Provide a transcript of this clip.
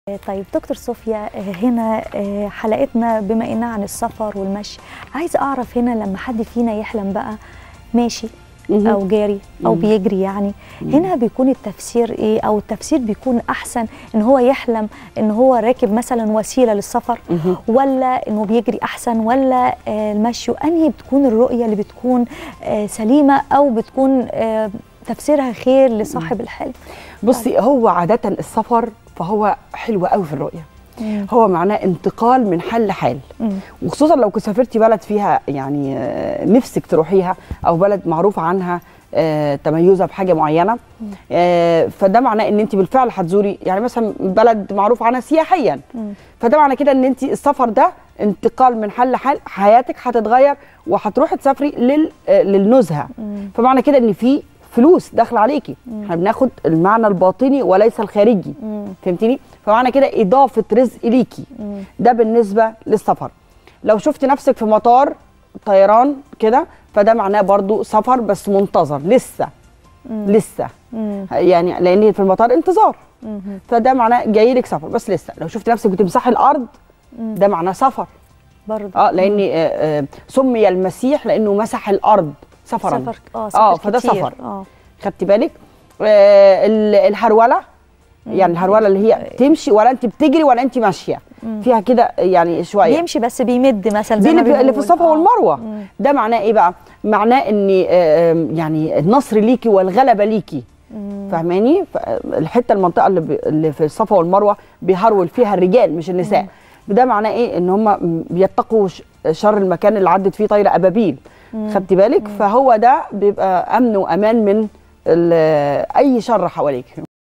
طيب دكتور صوفيا هنا حلقتنا بما انها عن السفر والمشي عايزه اعرف هنا لما حد فينا يحلم بقى ماشي مهم. او جاري او مم. بيجري يعني هنا بيكون التفسير ايه او التفسير بيكون احسن ان هو يحلم ان هو راكب مثلا وسيله للسفر مهم. ولا انه بيجري احسن ولا آه، المشي وانهي بتكون الرؤيه اللي بتكون آه، سليمه او بتكون آه، تفسيرها خير لصاحب الحلم بصي هو عادة السفر فهو حلو قوي في الرؤية هو معناه انتقال من حال لحال مم. وخصوصا لو كنت سافرتي بلد فيها يعني آه، نفسك تروحيها او بلد معروف عنها آه، تميزها بحاجه معينه آه، فده معناه ان انت بالفعل هتزوري يعني مثلا بلد معروف عنها سياحيا مم. فده معنى كده ان انت السفر ده انتقال من حال لحال حياتك هتتغير وهتروحي تسافري لل آه، للنزهه مم. فمعنى كده ان في فلوس داخله عليكي احنا بناخد المعنى الباطني وليس الخارجي مم. فهمتني فمعنى كده اضافه رزق ليكي مم. ده بالنسبه للسفر لو شفت نفسك في مطار طيران كده فده معناه برضو سفر بس منتظر لسه مم. لسه مم. يعني لان في المطار انتظار مم. فده معناه جاي لك سفر بس لسه لو شفت نفسك بتمسحي الارض مم. ده معناه سفر برضه اه لان آه، آه، سمي المسيح لانه مسح الارض سفرا سفر اه سفر اه فده كتير. سفر اه خدتي بالك آه ال- الهروله يعني الهروله اللي هي تمشي ولا انت بتجري ولا انت ماشيه فيها كده يعني شويه بيمشي بس بيمد مثلا دي زي ما اللي في, اللي في بنقول. الصفا آه. والمروه مم. ده معناه ايه بقى معناه ان آه، آه، يعني النصر ليكي والغلبه ليكي مم. فاهماني ف- الحته المنطقه اللي, ب... اللي في الصفا والمروه بيهرول فيها الرجال مش النساء ده معناه ايه ان هم بيتقوا ش- شر المكان اللي عدت فيه طايره ابابيل خدتي بالك فهو ده بيبقى امن وامان من ال- اي شر حواليك